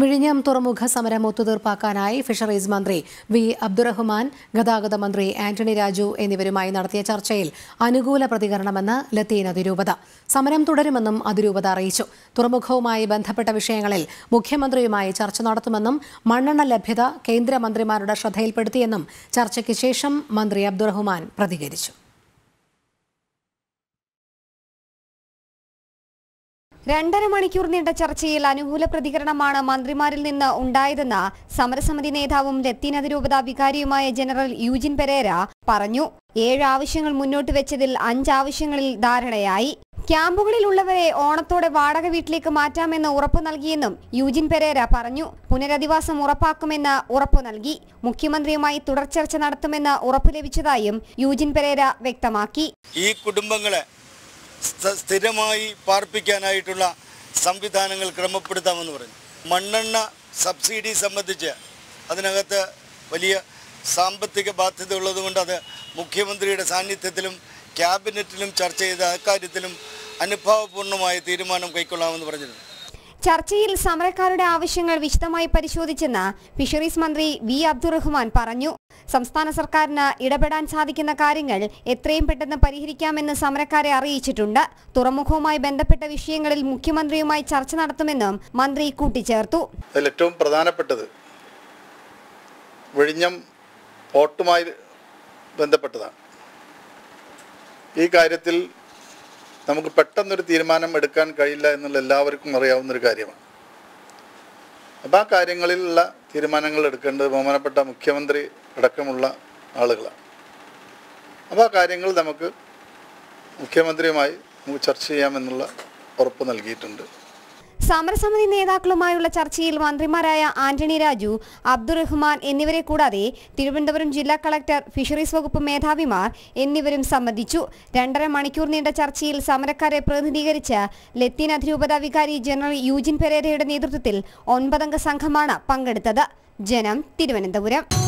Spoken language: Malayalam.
വിഴിഞ്ഞം തുറമുഖ സമരം ഒത്തുതീർപ്പാക്കാനായി ഫിഷറീസ് മന്ത്രി വി അബ്ദുറഹ്മാൻ ഗതാഗത മന്ത്രി ആന്റണി രാജു എന്നിവരുമായി നടത്തിയ ചർച്ചയിൽ അനുകൂല പ്രതികരണമെന്ന് ലത്തീൻ അതിരൂപത സമരം തുടരുമെന്നും അതിരൂപത അറിയിച്ചു തുറമുഖവുമായി ബന്ധപ്പെട്ട വിഷയങ്ങളിൽ മുഖ്യമന്ത്രിയുമായി ചർച്ച നടത്തുമെന്നും മണ്ണെണ്ണ ലഭ്യത കേന്ദ്രമന്ത്രിമാരുടെ ശ്രദ്ധയിൽപ്പെടുത്തിയെന്നും ചർച്ചയ്ക്ക് ശേഷം മന്ത്രി അബ്ദുറഹ്മാൻ പ്രതികരിച്ചു രണ്ടര മണിക്കൂർ നീണ്ട ചർച്ചയിൽ അനുകൂല പ്രതികരണമാണ് മന്ത്രിമാരിൽ നിന്ന് ഉണ്ടായതെന്ന് സമരസമിതി നേതാവും ലത്തീൻ അതിരൂപത വികാരിയുമായ ജനറൽ യൂജിൻ പെരേര പറഞ്ഞു ഏഴ് ആവശ്യങ്ങൾ മുന്നോട്ട് വെച്ചതിൽ അഞ്ച് ആവശ്യങ്ങളിൽ ധാരണയായി ക്യാമ്പുകളിലുള്ളവരെ ഓണത്തോടെ വാടക വീട്ടിലേക്ക് മാറ്റാമെന്ന് ഉറപ്പു നൽകിയെന്നും യൂജിൻ പെരേര പറഞ്ഞു പുനരധിവാസം ഉറപ്പാക്കുമെന്ന് ഉറപ്പു നൽകി മുഖ്യമന്ത്രിയുമായി തുടർ ചർച്ച നടത്തുമെന്ന് ഉറപ്പു ലഭിച്ചതായും യൂജിൻ പെരേര വ്യക്തമാക്കി ഈ കുടുംബങ്ങളെ സ്ഥ- സ്ഥിരമായി പാർപ്പിക്കാനായിട്ടുള്ള സംവിധാനങ്ങൾ ക്രമപ്പെടുത്താമെന്ന് പറഞ്ഞു മണ്ണെണ്ണ സബ്സിഡി സംബന്ധിച്ച് അതിനകത്ത് വലിയ സാമ്പത്തിക ബാധ്യത ഉള്ളതുകൊണ്ട് അത് മുഖ്യമന്ത്രിയുടെ സാന്നിധ്യത്തിലും ക്യാബിനറ്റിലും ചർച്ച ചെയ്ത് അക്കാര്യത്തിലും അനുഭാവപൂർണ്ണമായ തീരുമാനം കൈക്കൊള്ളാമെന്ന് പറഞ്ഞിരുന്നു ചർച്ചയിൽ സമരക്കാരുടെ ആവശ്യങ്ങൾ വിശദമായി പരിശോധിച്ചെന്ന് ഫിഷറീസ് മന്ത്രി വി അബ്ദുറഹ്മാൻ പറഞ്ഞു സംസ്ഥാന സർക്കാരിന് ഇടപെടാൻ സാധിക്കുന്ന കാര്യങ്ങൾ എത്രയും പെട്ടെന്ന് പരിഹരിക്കാമെന്ന് സമരക്കാരെ അറിയിച്ചിട്ടുണ്ട് തുറമുഖവുമായി ബന്ധപ്പെട്ട വിഷയങ്ങളിൽ മുഖ്യമന്ത്രിയുമായി ചർച്ച നടത്തുമെന്നും മന്ത്രി കൂട്ടിച്ചേർത്തു അതിൽ ഏറ്റവും പ്രധാനപ്പെട്ടത് വിഴിഞ്ഞം പോർട്ടുമായി ബന്ധപ്പെട്ടതാണ് ഈ കാര്യത്തിൽ നമുക്ക് പെട്ടെന്നൊരു തീരുമാനം എടുക്കാൻ കഴിയില്ല എന്നുള്ള എല്ലാവർക്കും അറിയാവുന്നൊരു കാര്യമാണ് അപ്പോൾ ആ കാര്യങ്ങളിലുള്ള തീരുമാനങ്ങൾ എടുക്കേണ്ടത് ബഹുമാനപ്പെട്ട മുഖ്യമന്ത്രി അടക്കമുള്ള ആളുകളാണ് അപ്പോൾ ആ കാര്യങ്ങൾ നമുക്ക് മുഖ്യമന്ത്രിയുമായി നമുക്ക് ചർച്ച ചെയ്യാമെന്നുള്ള ഉറപ്പ് നൽകിയിട്ടുണ്ട് സമരസമിതി നേതാക്കളുമായുള്ള ചർച്ചയിൽ മന്ത്രിമാരായ ആന്റണി രാജു അബ്ദുറഹ്മാൻ എന്നിവരെ കൂടാതെ തിരുവനന്തപുരം ജില്ലാ കളക്ടർ ഫിഷറീസ് വകുപ്പ് മേധാവിമാർ എന്നിവരും സംബന്ധിച്ചു രണ്ടര മണിക്കൂർ നീണ്ട ചർച്ചയിൽ സമരക്കാരെ പ്രതിനിധീകരിച്ച് ലത്തീൻ അതിരൂപത വികാരി ജനറൽ യൂജിൻ പെരേരയുടെ നേതൃത്വത്തിൽ ഒൻപതംഗ സംഘമാണ് പങ്കെടുത്തത് ജനം തിരുവനന്തപുരം